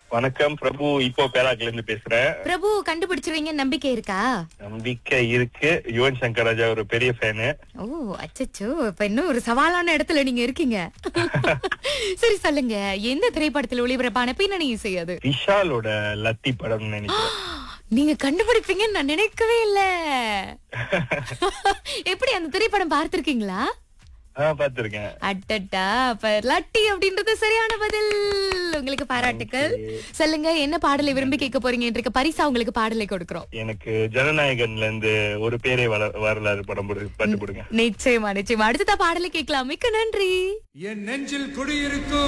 வணக்கம் பிரபு இப்போ பேராக்ல இருந்து பேசுறேன் பிரபு கண்டுபிடிச்சிருவீங்க நம்பிக்கை இருக்கா நம்பிக்கை இருக்கு யுவன் சங்கர் ராஜா ஒரு பெரிய ஃபேனு ஓ அச்சச்சோ இப்ப இன்னும் ஒரு சவாலான இடத்துல நீங்க இருக்கீங்க சரி சொல்லுங்க எந்த திரைப்படத்துல ஒளிபரப்பான பின்னணி இசை அது விஷாலோட லத்தி படம் நினைக்கிறேன் நீங்க கண்டுபிடிப்பீங்கன்னு நான் நினைக்கவே இல்ல எப்படி அந்த திரைப்படம் பார்த்திருக்கீங்களா ஆஹ் பாத்திருக்கேன் அட்டட்டா அப்ப லட்டி அப்படின்றது சரியான பதில் உங்களுக்கு பாராட்டுக்கள் சொல்லுங்க என்ன பாடலை விரும்பி கேட்க போறீங்க பரிசா உங்களுக்கு பாடலை கொடுக்கிறோம் எனக்கு ஜனநாயகன்ல இருந்து ஒரு பேரே வர வரலாறு படம் போடு- பாட்டு போடுங்க நிச்சயமா நிச்சயமா அடுத்ததா பாடலை கேட்கலாம் மிக்க நன்றி என் நெஞ்சில் குடியிருக்கும்